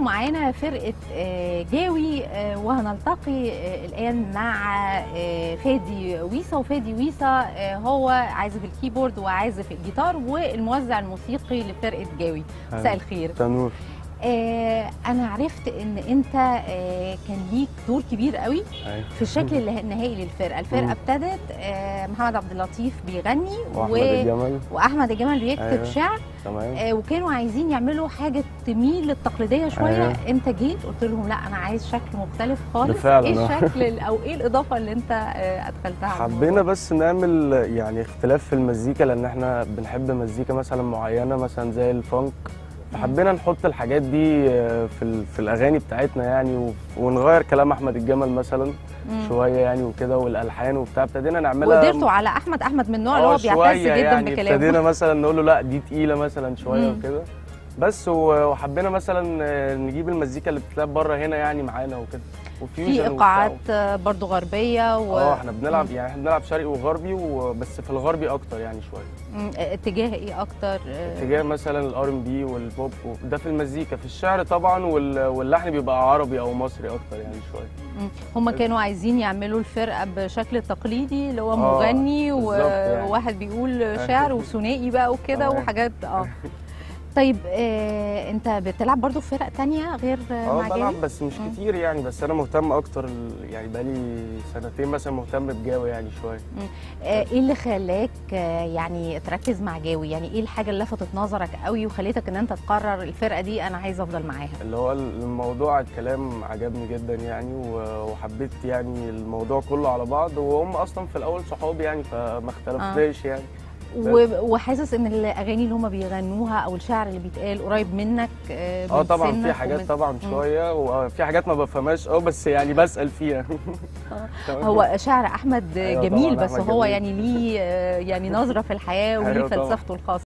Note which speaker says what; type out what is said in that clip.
Speaker 1: اليوم معانا فرقة آه، جاوي آه، وهنلتقي آه، الآن مع آه، فادي ويسا وفادي ويسا آه، هو عازف الكيبورد وعازف الجيتار والموزع الموسيقي لفرقة جاوي مساء الخير
Speaker 2: تنور
Speaker 1: آه، أنا عرفت إن أنت آه، كان ليك دور كبير قوي
Speaker 2: أيوة.
Speaker 1: في الشكل اله- النهائي للفرقة الفرقة
Speaker 2: مم.
Speaker 1: ابتدت آه، محمد عبد اللطيف بيغني
Speaker 2: واحمد الجمل
Speaker 1: وأحمد الجمل بيكتب
Speaker 2: أيوة.
Speaker 1: شعر
Speaker 2: تمام
Speaker 1: آه، وكانوا عايزين يعملوا حاجه تميل للتقليديه شويه
Speaker 2: أيوة.
Speaker 1: انت جيت قلت لهم لا انا عايز شكل مختلف خالص
Speaker 2: بالفعل،
Speaker 1: ايه
Speaker 2: آه.
Speaker 1: الشكل ال- او ايه الاضافه اللي انت آه، ادخلتها على
Speaker 2: حبينا
Speaker 1: الموضوع؟
Speaker 2: بس نعمل يعني اختلاف في المزيكا لان احنا بنحب مزيكا مثلا معينه مثلا زي الفانك فحبينا نحط الحاجات دي آه، في ال- في الاغاني بتاعتنا يعني و- ونغير كلام احمد الجمل مثلا
Speaker 1: مم.
Speaker 2: شويه يعني وكده والالحان وبتاع ابتدينا نعملها
Speaker 1: وقدرتوا على احمد احمد من النوع اللي
Speaker 2: آه،
Speaker 1: هو بيعتز
Speaker 2: شوية
Speaker 1: جدا
Speaker 2: يعني
Speaker 1: بكلامه
Speaker 2: ابتدينا مثلا نقول له لا دي تقيله مثلا شويه
Speaker 1: مم.
Speaker 2: وكده بس و- وحبينا مثلا آه، نجيب المزيكا اللي بتتلعب بره هنا يعني معانا وكده
Speaker 1: في
Speaker 2: وفيوجن وبتاع.
Speaker 1: ايقاعات آه، برضو غربيه و...
Speaker 2: اه احنا بنلعب
Speaker 1: مم.
Speaker 2: يعني احنا بنلعب شرقي وغربي وبس في الغربي اكتر يعني شويه
Speaker 1: مم، آه، اتجاه ايه اكتر آه،
Speaker 2: اتجاه مثلا الار ام بي والبوب ده في المزيكا في الشعر طبعا وال- واللحن بيبقى عربي او مصري اكتر يعني شويه
Speaker 1: مم. هم كانوا عايزين يعملوا الفرقه بشكل تقليدي اللي هو
Speaker 2: آه،
Speaker 1: مغني
Speaker 2: بالظبط يعني.
Speaker 1: وواحد بيقول شعر وثنائي بقى وكده
Speaker 2: تمام.
Speaker 1: وحاجات اه طيب آه، انت بتلعب برضو في فرق تانية غير آه،
Speaker 2: اه
Speaker 1: مع جاوي؟
Speaker 2: بلعب بس مش
Speaker 1: مم.
Speaker 2: كتير يعني بس انا مهتم اكتر ال- يعني بقالي سنتين مثلا مهتم بجاوي يعني شويه
Speaker 1: آه، ايه اللي خلاك آه، يعني تركز مع جاوي يعني ايه الحاجه اللي لفتت نظرك قوي وخليتك ان انت تقرر الفرقه دي انا عايزه افضل معاها
Speaker 2: اللي هو الموضوع الكلام عجبني جدا يعني و- وحبيت يعني الموضوع كله على بعض وهم اصلا في الاول صحابي يعني فما اختلفناش يعني
Speaker 1: و- وحاسس ان الاغاني اللي هم بيغنوها او الشعر اللي بيتقال قريب منك آه،
Speaker 2: اه
Speaker 1: من
Speaker 2: طبعا في
Speaker 1: سنك
Speaker 2: حاجات
Speaker 1: ومن-
Speaker 2: طبعا شويه وفي حاجات ما بفهمهاش اه بس يعني بسال فيها تمام؟
Speaker 1: هو شعر احمد
Speaker 2: أيوة
Speaker 1: جميل
Speaker 2: طبعاً،
Speaker 1: بس
Speaker 2: أحمد
Speaker 1: هو
Speaker 2: جميل.
Speaker 1: يعني ليه آه، يعني نظره في الحياه وليه
Speaker 2: أيوة طبعاً.
Speaker 1: فلسفته الخاصه